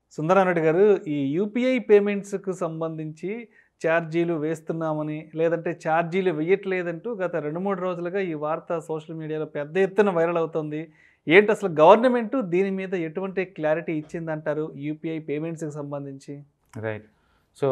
సుందరారెడ్డి గారు ఈ యూపీఐ పేమెంట్స్కు సంబంధించి ఛార్జీలు వేస్తున్నామని లేదంటే ఛార్జీలు వేయట్లేదంటూ గత రెండు మూడు రోజులుగా ఈ వార్త సోషల్ మీడియాలో పెద్ద ఎత్తున వైరల్ అవుతుంది ఏంటి అసలు గవర్నమెంట్ దీని మీద ఎటువంటి క్లారిటీ ఇచ్చిందంటారు యూపీఐ పేమెంట్స్కి సంబంధించి రైట్ సో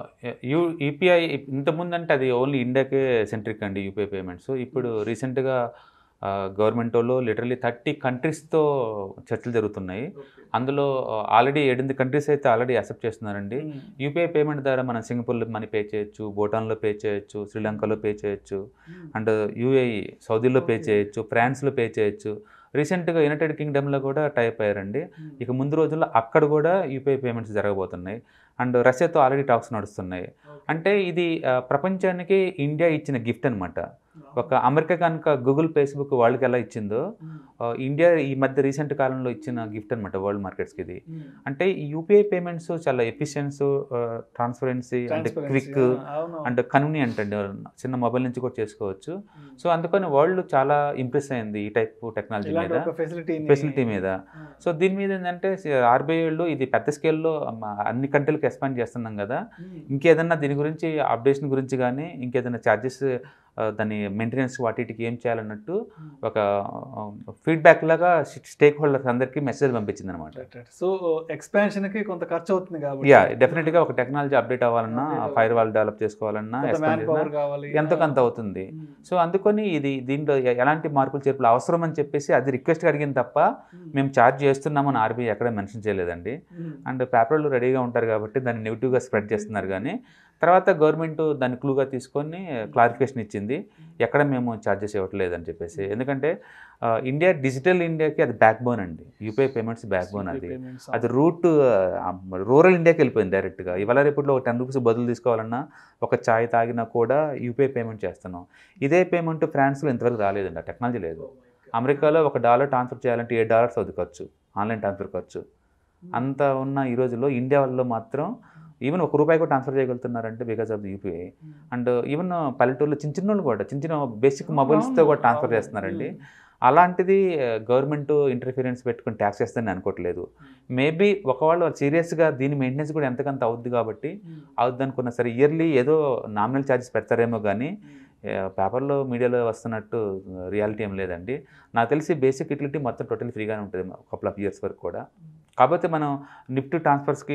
యూ యూపీఐ ఇంతకుముందు అంటే అది ఓన్లీ ఇండియాకే సెంట్రిక్ అండి యూపీఐ పేమెంట్స్ ఇప్పుడు రీసెంట్గా గవర్నమెంట్ వాళ్ళు లిటరలీ థర్టీ కంట్రీస్తో చర్చలు జరుగుతున్నాయి అందులో ఆల్రెడీ ఏడెనిమిది కంట్రీస్ అయితే ఆల్రెడీ యాక్సెప్ట్ చేస్తున్నారండి యూపీఐ పేమెంట్ ద్వారా మనం సింగపూర్లో మనీ పే చేయొచ్చు భూటాన్లో పే చేయొచ్చు శ్రీలంకలో పే చేయొచ్చు అండ్ యూఏఈ సౌదీలో పే Okay. చేయొచ్చు ఫ్రాన్స్లో పే చేయొచ్చు రీసెంట్గా యునైటెడ్ కింగ్డమ్లో కూడా టైప్ అయ్యారండి ఇక ముందు రోజుల్లో అక్కడ కూడా యూపీఐ పేమెంట్స్ జరగబోతున్నాయి అండ్ రష్యాతో ఆల్రెడీ టాక్స్ నడుస్తున్నాయి అంటే ఇది ఆ, ప్రపంచానికి ఇండియా ఇచ్చిన గిఫ్ట్ అనమాట ఒక అమెరికా కనుక గూగుల్ ఫేస్బుక్ వాళ్ళకి ఎలా ఇచ్చిందో ఆ, ఇండియా ఈ మధ్య రీసెంట్ కాలంలో ఇచ్చిన గిఫ్ట్ అనమాట వరల్డ్ మార్కెట్స్కి ఇది అంటే ఈ యూపీఐ పేమెంట్స్ చాలా ఎఫిషియన్స్ ట్రాన్స్పరెన్సీ అంటే క్విక్ అండ్ కన్వీనియంట్ అండి చిన్న మొబైల్ నుంచి కూడా చేసుకోవచ్చు సో అందుకని వరల్డ్ చాలా ఇంప్రెస్ అయింది ఈ టైప్ టెక్నాలజీ మీద ఫెసిలిటీ ఫెసిలిటీ మీద సో దీని మీద ఏంటంటే ఆర్బీఐ వాళ్ళు ఇది పెద్ద స్కేల్లో అన్ని కంట్రీలకు ఎక్స్పాండ్ చేస్తున్నాం కదా ఇంకేదన్నా దీని గురించి అప్డేషన్ గురించి కానీ ఇంకేదైనా ఛార్జెస్ దాని మెయింటెనెన్స్ వాటికి ఏం చేయాలన్నట్టు ఒక ఫీడ్బ్యాక్ లాగా స్టేక్ హోల్డర్స్ అందరికీ మెసేజ్ పంపించింది అనమాట సో ఎక్స్పాన్షన్ కి కొంత ఖర్చు అవుతుంది కాబట్టి యా డెఫినెట్గా ఒక టెక్నాలజీ అప్డేట్ అవ్వాలన్నా Update అవ్వాలి. ఫైర్ వాల్ డెవలప్ చేసుకోవాలన్నా expand మ్యాన్ చేసినా పవర్ కావాలి ఎంతో కొంత అవుతుంది సో అందుకని ఇది దీంట్లో ఎ- ఎలాంటి మార్పులు చేర్పులు అవసరం అని చెప్పేసి అది రిక్వెస్ట్ అడిగింది తప్ప మేము ఛార్జ్ చేస్తున్నామని ఆర్బీఐ ఎక్కడ మెన్షన్ చేయలేదండి అండ్ పేపర్లు రెడీగా ఉంటారు కాబట్టి దాన్ని నెగిటివ్గా స్ప్రెడ్ చేస్తున్నారు కానీ తర్వాత గవర్నమెంట్ దాన్ని క్లూగా తీసుకొని క్లారిఫికేషన్ ఇచ్చింది ఎక్కడ మేము ఛార్జెస్ ఇవ్వట్లేదు అని చెప్పేసి ఎందుకంటే ఆ, ఇండియా డిజిటల్ ఇండియాకి అది బ్యాక్ బోన్ అండి యూపీఐ పేమెంట్స్ బ్యాక్ బోన్ అది అది రూట్ రూరల్ ఇండియాకి వెళ్ళిపోయింది డైరెక్ట్గా ఇవాళ రేపట్లో ఒక టెన్ రూపీస్ బదులు తీసుకోవాలన్నా ఒక ఛాయ్ తాగినా కూడా యూపీఐ పేమెంట్ చేస్తున్నాం ఇదే పేమెంట్ ఫ్రాన్స్లో ఇంతవరకు రాలేదండి ఆ టెక్నాలజీ లేదు అమెరికాలో ఒక డాలర్ ట్రాన్స్ఫర్ చేయాలంటే ఏ డాలర్స్ అవుతుంది ఖర్చు ఆన్లైన్ ట్రాన్స్ఫర్ ఖర్చు అంత ఉన్న ఈ రోజుల్లో ఇండియా వల్ల మాత్రం ఈవెన్ ఒక రూపాయి కూడా ట్రాన్స్ఫర్ చేయగలుగుతున్నారంటే because of the UPI and even పల్లెటూరులో చిన్న చిన్న వాళ్ళు కూడా చిన్న చిన్న బేసిక్ మొబైల్స్తో కూడా ట్రాన్స్ఫర్ చేస్తున్నారండి అలాంటిది గవర్నమెంట్ ఇంటర్ఫీరెన్స్ పెట్టుకుని ట్యాక్స్ చేస్తారని అనుకోవట్లేదు మేబీ ఒకవేళ సీరియస్గా దీని మెయింటెనెన్స్ కూడా ఎంతకంత అవుద్ది కాబట్టి అవుద్ది అనుకున్నా సరే ఇయర్లీ ఏదో నామినల్ ఛార్జెస్ పెడతారేమో కానీ పేపర్లో మీడియాలో వస్తున్నట్టు రియాలిటీ ఏం లేదండి నాకు తెలిసి బేసిక్ యూటిలిటీ మొత్తం టోటల్ ఫ్రీగానే ఉంటుంది కపుల్ ఆఫ్ ఇయర్స్ వరకు కూడా కాకపోతే మనం నిఫ్ట్ ట్రాన్స్ఫర్స్కి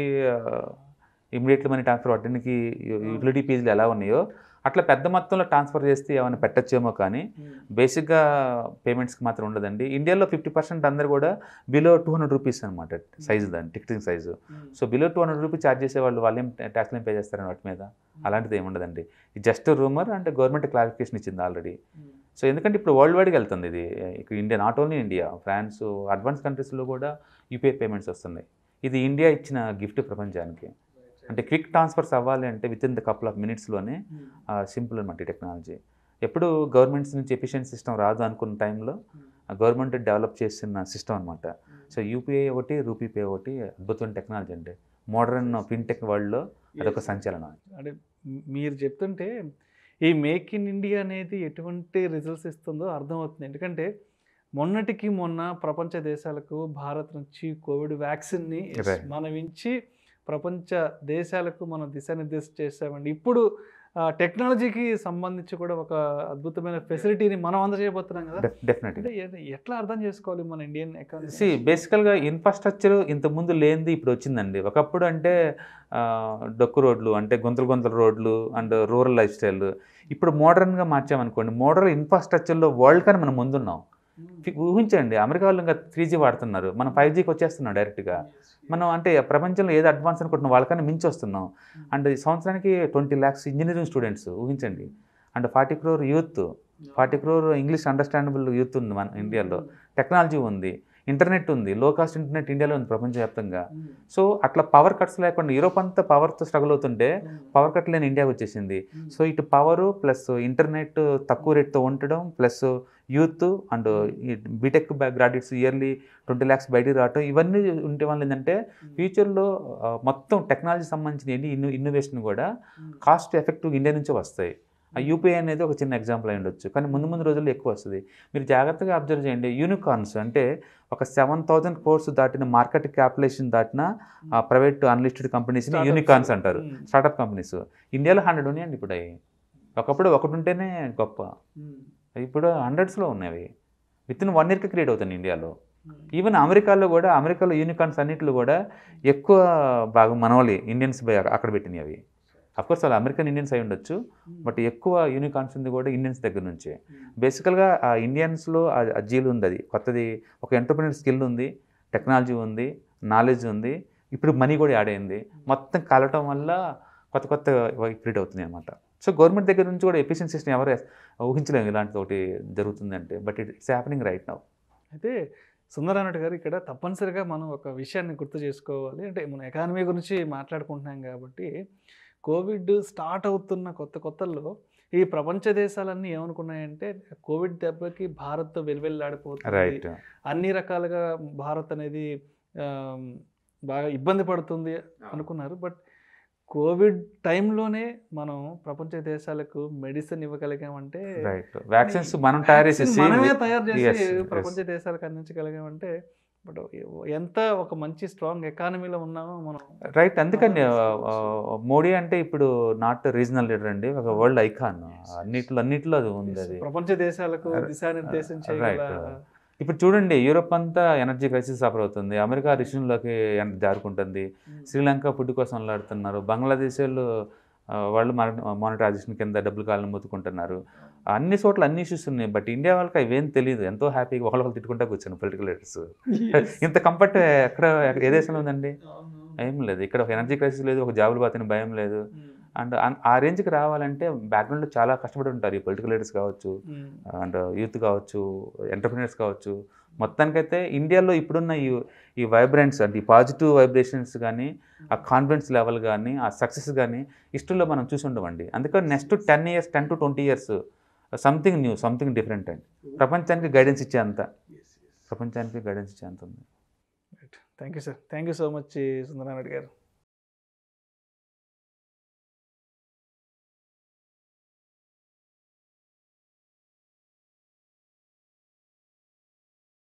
ఇమీడియట్లీ మనీ ట్రాన్స్ఫర్ అవ్వడానికి యూటిలిటీ ఫీజులు ఎలా ఉన్నాయో అట్లా పెద్ద మొత్తంలో ట్రాన్స్ఫర్ చేస్తే ఏమైనా పెట్టచ్చేమో కానీ బేసిక్గా పేమెంట్స్కి మాత్రం ఉండదండి ఇండియాలో ఫిఫ్టీ పర్సెంట్ అందరు కూడా బిలో టూ హండ్రెడ్ రూపీస్ అనమాట సైజు దాని ticketing size so below two hundred rupees charge చేసే వాళ్ళు వాళ్ళు ఏం ట్యాక్స్లు ఏం పే చేస్తారని వాటి మీద అలాంటిది ఏమి ఉండదండి ఇది just rumour and government clarification ఇచ్చింది ఆల్రెడీ సో ఎందుకంటే ఇప్పుడు వరల్డ్ వైడ్కి వెళ్తుంది ఇది ఇక్కడ India not only India France advance కంట్రీస్లో కూడా యూపీఐ పేమెంట్స్ వస్తున్నాయి ఇది ఇండియా ఇచ్చిన గిఫ్ట్ ప్రపంచానికి అంటే క్విక్ ట్రాన్స్ఫర్స్ అవ్వాలి అంటే within the couple of మినిట్స్లోనే సింపుల్ అనమాట ఈ టెక్నాలజీ ఎప్పుడు గవర్నమెంట్స్ నుంచి ఎఫిషియెంట్ సిస్టమ్ రాదు అనుకున్న టైంలో గవర్నమెంట్ డెవలప్ చేసిన సిస్టమ్ అనమాట సో యూపీఐ ఒకటి రూపీ పే ఒకటి అద్భుతమైన టెక్నాలజీ అండి మోడర్న్ ఫిన్టెక్ వరల్డ్లో అదొక సంచలనం అంటే మీరు చెప్తుంటే ఈ మేక్ ఇన్ ఇండియా అనేది ఎటువంటి రిజల్ట్స్ ఇస్తుందో అర్థమవుతుంది ఎందుకంటే మొన్నటికి మొన్న ప్రపంచ దేశాలకు భారత్ నుంచి కోవిడ్ వ్యాక్సిన్ని Right. మనం ఇచ్చి ప్రపంచ దేశాలకు మనం దిశానిర్దేశం చేసామండి ఇప్పుడు టెక్నాలజీకి సంబంధించి కూడా ఒక అద్భుతమైన ఫెసిలిటీని మనం అందజేయబోతున్నాం కదా డెఫినెట్లీ అంటే ఎ- ఎట్లా అర్థం చేసుకోవాలి మన ఇండియన్ ఎకానమీ సి బేసికల్గా ఇన్ఫ్రాస్ట్రక్చర్ ఇంతకుముందు లేనిది ఇప్పుడు వచ్చిందండి ఒకప్పుడు అంటే ఆ, డొక్కు రోడ్లు అంటే గుంతలు గుంతల రోడ్లు అండ్ రూరల్ లైఫ్ స్టైల్ ఇప్పుడు మోడర్న్గా మార్చామనుకోండి మోడర్న్ ఇన్ఫ్రాస్ట్రక్చర్లో వరల్డ్ కానీ మనం ముందున్నాం ఫి- ఊహించండి అమెరికా వాళ్ళు ఇంకా త్రీ జీ వాడుతున్నారు మనం ఫైవ్ జీకి వచ్చేస్తున్నాం డైరెక్ట్గా మనం అంటే ప్రపంచంలో ఏది అడ్వాన్స్ అనుకుంటున్నాం వాళ్ళకన్నా మించి వస్తున్నాం అండ్ ఈ సంవత్సరానికి ట్వంటీ ల్యాక్స్ ఇంజనీరింగ్ స్టూడెంట్స్ ఊహించండి and forty crore youth forty crore English understandable youth ఉంది మన ఇండియాలో టెక్నాలజీ ఉంది ఇంటర్నెట్ ఉంది లో కాస్ట్ ఇంటర్నెట్ ఇండియాలో ఉంది ప్రపంచవ్యాప్తంగా సో అట్లా పవర్ కట్స్ లేకుండా యూరోప్ అంతా పవర్తో స్ట్రగుల్ అవుతుంటే పవర్ కట్ లేని ఇండియాకి వచ్చేసింది సో ఇటు పవరు ప్లస్ ఇంటర్నెట్ తక్కువ రేట్తో ఉండడం plus youth and BTech graduates yearly twenty lakhs బయటికి రావటం ఇవన్నీ ఉంటే వల్ల ఏంటంటే ఫ్యూచర్లో మొత్తం టెక్నాలజీ సంబంధించిన ఎన్ని ఇన్ను ఇన్నోవేషన్ కూడా కాస్ట్ ఎఫెక్టివ్ ఇండియా నుంచే వస్తాయి ఆ యూపీఐ అనేది ఒక చిన్న ఎగ్జాంపుల్ అయి ఉండొచ్చు కానీ ముందు ముందు రోజుల్లో ఎక్కువ వస్తుంది మీరు జాగ్రత్తగా అబ్జర్వ్ చేయండి యూనికార్న్స్ అంటే ఒక సెవెన్ థౌజండ్ కోర్స్ దాటిన మార్కెట్ క్యాపిటలేషన్ దాటిన ప్రైవేట్ అన్లిస్టెడ్ కంపెనీస్ని Startups. యూనికార్న్స్ అంటారు ఉమ్. స్టార్టప్ కంపెనీస్ ఇండియాలో హండ్రెడ్ ఉన్నాయండి ఇప్పుడు అవి ఒకప్పుడు ఒకటి ఉంటేనే గొప్ప ఉమ్. ఇప్పుడు హండ్రెడ్స్లో ఉన్నవి విత్ ఇన్ వన్ ఇయర్కి క్రియేట్ అవుతుంది ఇండియాలో ఉమ్. ఈవెన్ అమెరికాలో కూడా అమెరికాలో యూనికార్న్స్ అన్నింటిలో కూడా ఎక్కువ భాగం మనవలి ఇండియన్స్ పోయి అక్కడ పెట్టినవి అవి అఫ్కోర్స్ వాళ్ళు అమెరికన్ ఇండియన్స్ అయి ఉండొచ్చు బట్ ఎక్కువ యూనికార్న్స్ ఉంది కూడా ఇండియన్స్ దగ్గర నుంచే బేసికల్గా ఆ ఇండియన్స్లో ఆ జీల్ ఉంది అది కొత్తది ఒక ఎంటర్ప్రినర్ స్కిల్ ఉంది టెక్నాలజీ ఉంది నాలెడ్జ్ ఉంది ఇప్పుడు మనీ కూడా యాడ్ అయింది మొత్తం కలవటం వల్ల కొత్త కొత్త క్రియేట్ అవుతుంది అనమాట సో గవర్నమెంట్ దగ్గర నుంచి కూడా ఎఫిషియన్సీస్ని ఎవరు ఊహించలేము ఇలాంటిది ఒకటి జరుగుతుందంటే but it it's happening right now అయితే సుందరానట్ గారు ఇక్కడ తప్పనిసరిగా మనం ఒక విషయాన్ని గుర్తు చేసుకోవాలి అంటే మన ఎకానమీ గురించి మాట్లాడుకుంటున్నాం కాబట్టి కోవిడ్ స్టార్ట్ అవుతున్న కొత్త కొత్తల్లో ఈ ప్రపంచ దేశాలన్నీ ఏమనుకున్నాయంటే కోవిడ్ దెబ్బకి భారత్ వెలువెల్లాడిపోతుంది రైట్ అన్ని రకాలుగా భారత్ అనేది ఆ, బాగా ఇబ్బంది పడుతుంది అనుకున్నారు బట్ కోవిడ్ టైంలోనే మనం ప్రపంచ దేశాలకు మెడిసిన్ ఇవ్వగలిగామంటే రైట్ వ్యాక్సిన్స్ మనం తయారు vaccine చేసేసి మనమే తయారు చేసి Yes, yes. ప్రపంచ దేశాలకు అందించగలిగామంటే బట్ ఎంత ఒక మంచి స్ట్రాంగ్ ఎకానమీలో ఉన్నామో మనం రైట్ అందుకని అవును, ఆ, ఆ, మోడీ అంటే ఇప్పుడు నాట్ రీజనల్ లీడర్ అండి ఒక వరల్డ్ ఐకాన్ అన్నిట్లో అన్నిట్లో అది ఉంది అది ప్రపంచ దేశాలకు దిశానిర్దేశం Right. చేయగల ఇప్పుడు చూడండి యూరోప్ అంతా ఎనర్జీ క్రైసిస్ సఫర్ అవుతుంది అమెరికా రిషన్లోకి జారుకుంటుంది శ్రీలంక ఫుడ్ కోసం అల్లాడుతున్నారు బంగ్లాదేశ్ వాళ్ళు ఆ, వాళ్ళు మానిటైజేషన్ కింద డబ్బులు కాళ్ళని మొత్తుకుంటున్నారు అన్ని చోట్ల అన్ని ఇష్యూస్ ఉన్నాయి బట్ ఇండియా వాళ్ళకి అవేం తెలియదు ఎంతో హ్యాపీగా ఒకళ్ళు ఒకళ్ళు తిట్టుకుంటా కూర్చొని పొలిటికల్ లీడర్స్ ఇంత కంఫర్ట్ ఎక్కడ ఏ దేశంలో ఉందండి ఏం లేదు ఇక్కడ ఒక ఎనర్జీ క్రైసిస్ లేదు ఒక జాబులు పోతున్న భయం లేదు అండ్ ఆ రేంజ్కి రావాలంటే బ్యాక్గ్రౌండ్లో చాలా కష్టపడి ఉంటారు ఈ పొలిటికల్ లీడర్స్ కావచ్చు అండ్ యూత్ కావచ్చు ఎంటర్ప్రినర్స్ కావచ్చు మొత్తానికైతే ఇండియాలో ఇప్పుడున్న ఈ ఈ వైబ్రెంట్స్ అంటే ఈ పాజిటివ్ వైబ్రేషన్స్ కానీ ఆ కాన్ఫిడెన్స్ లెవెల్ కానీ ఆ సక్సెస్ కానీ ఇష్టంలో మనం చూసి ఉండమండి అందుకని next ten years ten to twenty years something new something different అండి ప్రపంచానికి గైడెన్స్ ఇచ్చేంత ప్రపంచానికి గైడెన్స్ ఇచ్చేంత ఉంది thank you sir thank you so much Sundara Reddy గారు